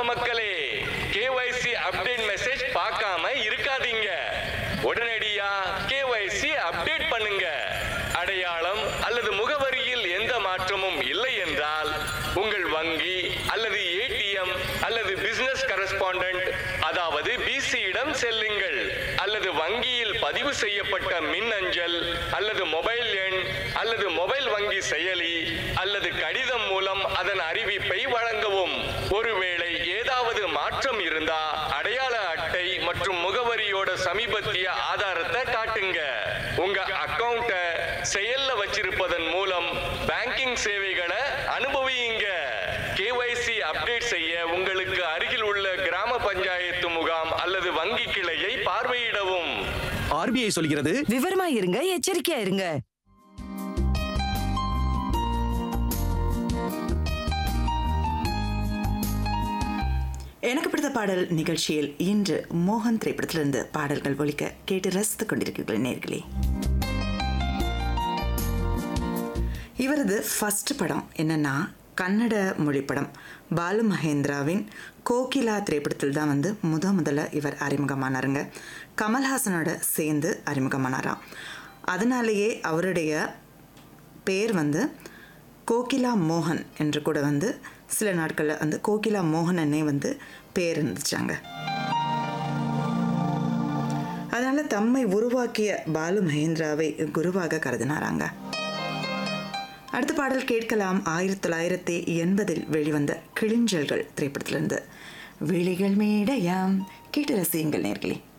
மக்களே KYC update message பார்க்காம இருக்காதீங்க உடனடியா கேஒய்சி அப்டேட் பண்ணுங்க அடையாளம் அல்லது முகவரியில் எந்த மாற்றமும் இல்லை என்றால் உங்கள் வங்கி அல்லது ஏடிஎம் அல்லது பிசினஸ் கரஸ்பாண்டன்ட் அதாவது பிசியிடம் செல்லுங்கள் அல்லது வங்கியில் பதிவு செய்யப்பட்ட மின்னஞ்சல் அல்லது மொபைல் எண் அல்லது மொபைல் வங்கி செயலி அல்லது கடிதம் மூலம் அதன் அறிவிப்பை வழங்கவும் ஒருவேளை ஏதாவது மாற்றம் இருந்தா அடையாள அட்டை மற்றும் முகவரியோட சமீபத்திய ஆதாரத்தை காட்டுங்க உங்க அக்கவுண்ட செயல்ல வச்சிருப்பதன் மூலம் பேங்கிங் சேவைகளை அனுபவியுங்க கேஒய்சி அப்டேட் செய்ய உங்களுக்கு அருகில் உள்ள கிராம பஞ்சாயத்து முகாம் அல்லது வங்கி கிளையை பார்வையிடவும் ஆர்பிஐ சொல்கிறது விவரமா இருங்க எச்சரிக்கையா இருங்க எனக்கு பிடித்த பாடல் நிகழ்ச்சியில் இன்று மோகன் திரைப்படத்திலிருந்து பாடல்கள் ஒலிக்க கேட்டு ரசித்துக் கொண்டிருக்கிறீர்கள் நேர்களே இவரது ஃபர்ஸ்ட் படம் என்னன்னா கன்னட மொழி படம் பாலு மகேந்திராவின் கோகிலா திரைப்படத்தில் தான் வந்து முத முதல்ல இவர் அறிமுகமானாருங்க கமல்ஹாசனோட சேர்ந்து அறிமுகமானாராம் அதனாலேயே அவருடைய பேர் வந்து கோகிலா மோகன் என்று கூட வந்து சில நாட்களில் வந்து கோகிலா மோகனன்னே வந்து பேர் இருந்துச்சாங்க அதனால் தம்மை உருவாக்கிய பாலு மகேந்திராவை குருவாக கருதினாராங்க அடுத்த பாடல் கேட்கலாம் ஆயிரத்தி தொள்ளாயிரத்தி எண்பதில் வெளிவந்த கிளிஞ்சல்கள் திரைப்படத்திலிருந்து விழிகள் மேடையாம் கேட்டு ரசியுங்கள் நேர்களே